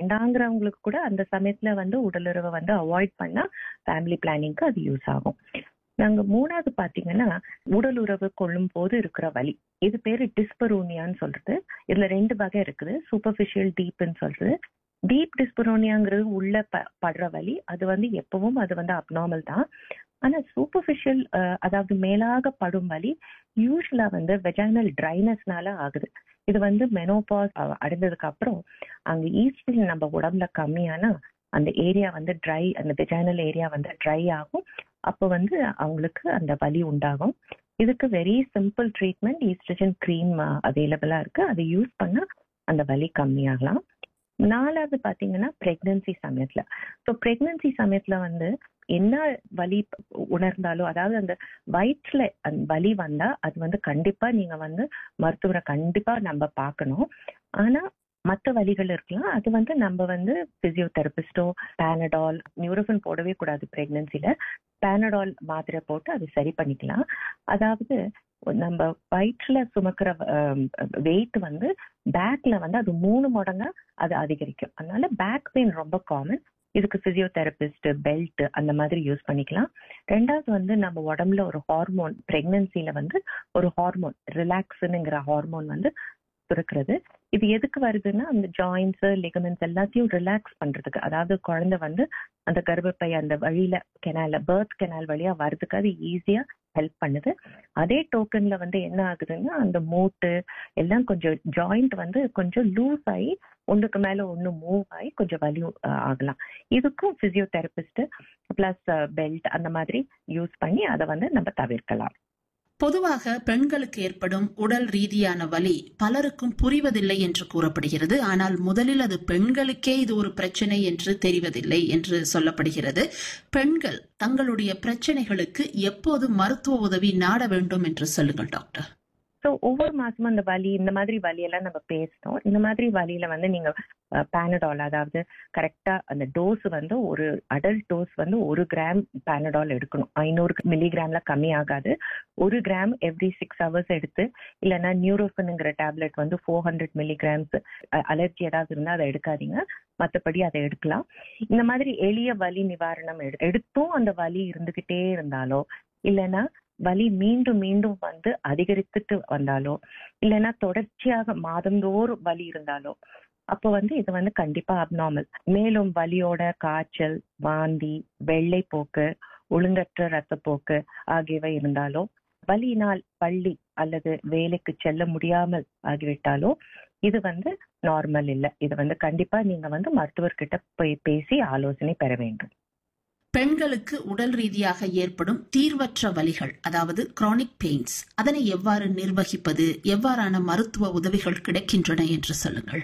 வேண்டாங்கிறவங்களுக்கு கூட அந்த சமயத்துல வந்து உடலுறவை வந்து அவாய்ட் பண்ணா ஃபேமிலி பிளானிங்க்கு அது யூஸ் ஆகும் நாங்க மூணாவது பாத்தீங்கன்னா உடல் உறவு கொள்ளும் போது இருக்கிற வலி இது பேரு டிஸ்பரோனியான்னு சொல்றது இதுல ரெண்டு வகை இருக்குது சூப்பர்ஃபிஷியல் டீப்னு சொல்றது டீப் டிஸ்பரோனியாங்கிறது உள்ள ப- படுற வலி அது வந்து எப்பவும் அது வந்து அப்நார்மல் தான் ஆனா சூப்பர்ஃபிஷியல் அதாவது மேலாக படும் வலி யூஸ்வலா வந்து வெஜைனல் ட்ரைனஸ்னால ஆகுது இது வந்து மெனோபாஸ் அடைந்ததுக்கு அப்புறம் அங்க ஈஸ்ட்ரஜன் நம்ம உடம்புல கம்மியானா அந்த ஏரியா வந்து ட்ரை அந்த வெஜைனல் ஏரியா வந்து ட்ரை ஆகும் அப்போ வந்து அவங்களுக்கு அந்த வலி உண்டாகும் இதுக்கு very simple treatment oestrogen cream அவைலபிளா இருக்கு அதை யூஸ் பண்ணா அந்த வலி கம்மியாகலாம் நாலாவது பாத்தீங்கன்னா பிரெக்னன்சி சமயத்துல ஸோ பிரெக்னன்சி சமயத்துல வந்து என்ன வலி உணர்ந்தாலும் அதாவது அந்த வயிற்றுல அந்த வலி வந்தா அது வந்து கண்டிப்பா நீங்க வந்து மருத்துவரை கண்டிப்பா நம்ம பார்க்கணும் ஆனா மற்ற வலிகள் இருக்கலாம் அது வந்து நம்ம வந்து பிசியோதெரபிஸ்டோ பேனடால் நியூரோஃபின் போடவே கூடாது பிரெக்னன்சில பேனடால் மாத்திரை போட்டு அது சரி பண்ணிக்கலாம் அதாவது நம்ம வயிற்றுல சுமக்கிற வெயிட் வந்து பேக்ல வந்து அது மூணு மடங்கா அது அதிகரிக்கும் அதனால பேக் பெயின் ரொம்ப காமன் இதுக்கு பிசியோதெரபிஸ்ட் பெல்ட் அந்த மாதிரி யூஸ் பண்ணிக்கலாம் ரெண்டாவது வந்து நம்ம உடம்புல ஒரு ஹார்மோன் பிரெக்னன்சில வந்து ஒரு ஹார்மோன் ரிலாக்ஸ்னுங்கிற ஹார்மோன் வந்து சுரக்கிறது இது எதுக்கு வருதுன்னா அந்த ஜாயின்ஸ் லிகமெண்ட்ஸ் எல்லாத்தையும் ரிலாக்ஸ் பண்றதுக்கு அதாவது குழந்தை வந்து அந்த கர்ப்பப்பை அந்த வழியில கெனால பேர்த் கெனால் வழியா வர்றதுக்கு அது ஈஸியா ஹெல்ப் பண்ணுது அதே டோக்கன்ல வந்து என்ன ஆகுதுன்னா அந்த மூட்டு எல்லாம் கொஞ்சம் ஜாயிண்ட் வந்து கொஞ்சம் லூஸ் ஆகி ஒண்ணுக்கு மேல ஒண்ணு மூவ் ஆகி கொஞ்சம் வலி அஹ், ஆகலாம் இதுக்கும் பிசியோதெரபிஸ்ட் பிளஸ் பெல்ட் அந்த மாதிரி யூஸ் பண்ணி அதை வந்து நம்ம தவிர்க்கலாம் பொதுவாக பெண்களுக்கு ஏற்படும் உடல் ரீதியான வலி பலருக்கும் புரிவதில்லை என்று கூறப்படுகிறது ஆனால் முதலில் அது பெண்களுக்கே இது ஒரு பிரச்சனை என்று தெரிவதில்லை என்று சொல்லப்படுகிறது பெண்கள் தங்களுடைய பிரச்சனைகளுக்கு எப்போது மருத்துவ உதவி நாட வேண்டும் என்று சொல்லுங்கள் டாக்டர் ஸோ ஒவ்வொரு மாசமும் அந்த வலி இந்த மாதிரி வலியெல்லாம் நம்ம பேசணும் இந்த மாதிரி வலியில வந்து நீங்க பேனடால் அதாவது கரெக்டா அந்த டோஸ் வந்து ஒரு அடல்ட் டோஸ் வந்து ஒரு கிராம் பேனடால் எடுக்கணும் ஐநூறு மில்லிகிராம்ல கம்மி ஆகாது ஒரு கிராம் எவ்ரி சிக்ஸ் ஹவர்ஸ் எடுத்து இல்லைன்னா நியூரோஃபின்ங்கிற டேப்லெட் வந்து ஃபோர் ஹண்ட்ரட் மில்லிகிராம்ஸ் அலர்ஜி ஏதாவது இருந்தா அதை எடுக்காதீங்க மற்றபடி அதை எடுக்கலாம் இந்த மாதிரி எளிய வலி நிவாரணம் எடு எடுத்தும் அந்த வலி இருந்துகிட்டே இருந்தாலோ இல்லைன்னா வலி மீண்டும் மீண்டும் வந்து அதிகரித்துட்டு வந்தாலோ இல்லைன்னா தொடர்ச்சியாக மாதந்தோறும் வலி இருந்தாலோ அப்போ வந்து இது வந்து கண்டிப்பா அப்நார்மல் மேலும் வலியோட காய்ச்சல் வாந்தி வெள்ளைப்போக்கு ஒழுங்கற்ற ரத்தப்போக்கு ஆகியவை இருந்தாலோ வலியினால் பள்ளி அல்லது வேலைக்கு செல்ல முடியாமல் ஆகிவிட்டாலோ இது வந்து நார்மல் இல்லை இது வந்து கண்டிப்பா நீங்க வந்து மருத்துவர்கிட்ட போய் பேசி ஆலோசனை பெற வேண்டும் பெண்களுக்கு உடல் ரீதியாக ஏற்படும் தீர்வற்ற வலிகள் அதாவது கிரானிக் பெயின்ஸ் அதனை எவ்வாறு நிர்வகிப்பது எவ்வாறான மருத்துவ உதவிகள் கிடைக்கின்றன என்று சொல்லுங்கள்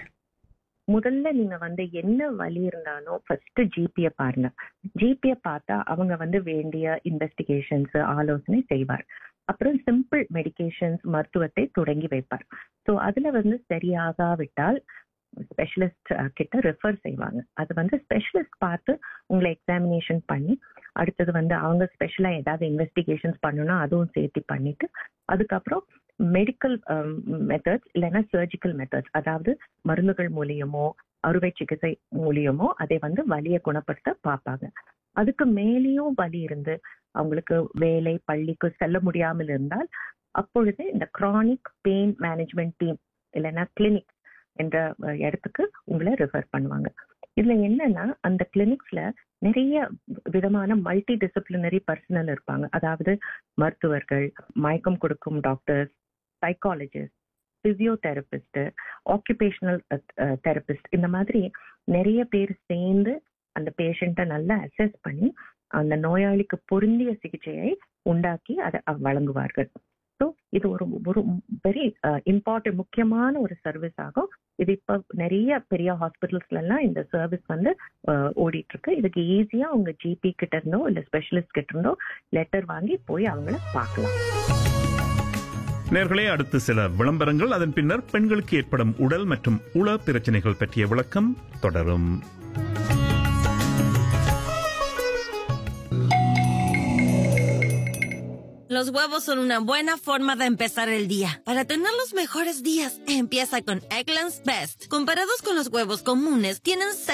முதல்ல நீங்க வந்து என்ன வலி இருந்தாலும் ஃபர்ஸ்ட் ஜிபிய பாருங்க ஜிபிய பார்த்தா அவங்க வந்து வேண்டிய இன்வெஸ்டிகேஷன்ஸ் ஆலோசனை செய்வார் அப்புறம் சிம்பிள் மெடிகேஷன்ஸ் மருத்துவத்தை தொடங்கி வைப்பார் ஸோ அதுல வந்து சரியாகாவிட்டால் ஸ்பெஷலிஸ்ட் கிட்ட ரெஃபர் செய்வாங்க அது வந்து ஸ்பெஷலிஸ்ட் பார்த்து உங்களை எக்ஸாமினேஷன் பண்ணி அடுத்தது வந்து அவங்க ஸ்பெஷலா ஏதாவது இன்வெஸ்டிகேஷன்ஸ் பண்ணணும் அதுவும் சேர்த்து பண்ணிட்டு அதுக்கப்புறம் மெடிக்கல் மெத்தட்ஸ் இல்லைன்னா சர்ஜிக்கல் மெத்தட்ஸ் அதாவது மருந்துகள் மூலியமோ அறுவை சிகிச்சை மூலியமோ அதை வந்து வலியை குணப்படுத்த பார்ப்பாங்க அதுக்கு மேலேயும் வலி இருந்து அவங்களுக்கு வேலை பள்ளிக்கு செல்ல முடியாமல் இருந்தால் அப்பொழுது இந்த கிரானிக் பெயின் மேனேஜ்மெண்ட் டீம் இல்லைன்னா கிளினிக் என்ற அஹ், இடத்துக்கு உங்களை ரெஃபர் பண்ணுவாங்க இதுல என்னன்னா அந்த கிளினிக்ஸ்ல நிறைய விதமான மல்டி டிசிப்ளினரி பர்சனல் இருப்பாங்க அதாவது மருத்துவர்கள் மயக்கம் கொடுக்கும் doctors psychologist physiotherapist occupational therapist இந்த மாதிரி நிறைய பேர் சேர்ந்து அந்த பேஷண்ட்டை நல்லா அசஸ் பண்ணி அந்த நோயாளிக்கு பொருந்திய சிகிச்சையை உண்டாக்கி அதை அவ- வழங்குவார்கள் ஸோ இது ஒரு ஒரு வெரி இம்பார்ட்டன்ட் முக்கியமான ஒரு சர்வீஸ் ஆகும் இது இப்போ நிறைய பெரிய ஹாஸ்பிட்டல்ஸ்ல எல்லாம் இந்த சர்வீஸ் வந்து அஹ், ஓடிட்டு இருக்கு இதுக்கு ஈஸியா உங்க ஜிபி கிட்ட இருந்தோ இல்ல ஸ்பெஷலிஸ்ட் கிட்ட இருந்தோ லெட்டர் வாங்கி போய் அவங்கள பார்க்கலாம் நேர்களே அடுத்து சில விளம்பரங்கள் அதன் பின்னர் பெண்களுக்கு ஏற்படும் உடல் மற்றும் உள பிரச்சனைகள் பற்றிய விளக்கம் தொடரும் Los huevos son una buena forma de empezar el día. Para tener los mejores días, empieza con Eggland's Best. Comparados con los huevos comunes, tienen